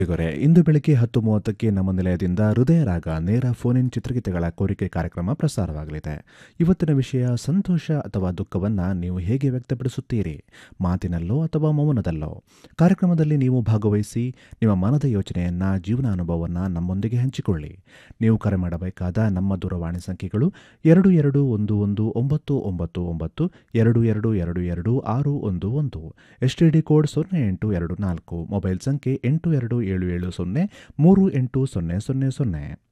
ಇಗೊರೆ ಇಂದು ಬೆಳಗ್ಗೆ ಹತ್ತು ಮೂವತ್ತಕ್ಕೆ ನಮ್ಮ ನಿಲಯದಿಂದ ಹೃದಯ ರಾಗ ನೇರ ಫೋನ್ ಇನ್ ಚಿತ್ರಗೀತೆಗಳ ಕೋರಿಕೆ ಕಾರ್ಯಕ್ರಮ ಪ್ರಸಾರವಾಗಲಿದೆ ಇವತ್ತಿನ ವಿಷಯ ಸಂತೋಷ ಅಥವಾ ದುಃಖವನ್ನು ನೀವು ಹೇಗೆ ವ್ಯಕ್ತಪಡಿಸುತ್ತೀರಿ ಮಾತಿನಲ್ಲೋ ಅಥವಾ ಮೌನದಲ್ಲೋ ಕಾರ್ಯಕ್ರಮದಲ್ಲಿ ನೀವು ಭಾಗವಹಿಸಿ ನಿಮ್ಮ ಮನದ ಯೋಚನೆಯನ್ನ ಜೀವನಾನುಭವವನ್ನು ನಮ್ಮೊಂದಿಗೆ ಹಂಚಿಕೊಳ್ಳಿ ನೀವು ಕರೆ ಮಾಡಬೇಕಾದ ನಮ್ಮ ದೂರವಾಣಿ ಸಂಖ್ಯೆಗಳು ಎರಡು ಎರಡು ಒಂದು ಒಂದು ಒಂಬತ್ತು ಒಂಬತ್ತು ಒಂಬತ್ತು ಎರಡು ಎರಡು ಎರಡು ಎರಡು ಆರು ಒಂದು ಒಂದು ಎಸ್ ಟಿ ಡಿ ಕೋಡ್ ಸೊನ್ನೆ ಎಂಟು ಎರಡು ನಾಲ್ಕು ಮೊಬೈಲ್ ಸಂಖ್ಯೆ ಎಂಟು ಎರಡು ಏಳು ಏಳು ಸೊನ್ನೆ ಮೂರು ಎಂಟು ಸೊನ್ನೆ ಸೊನ್ನೆ ಸೊನ್ನೆ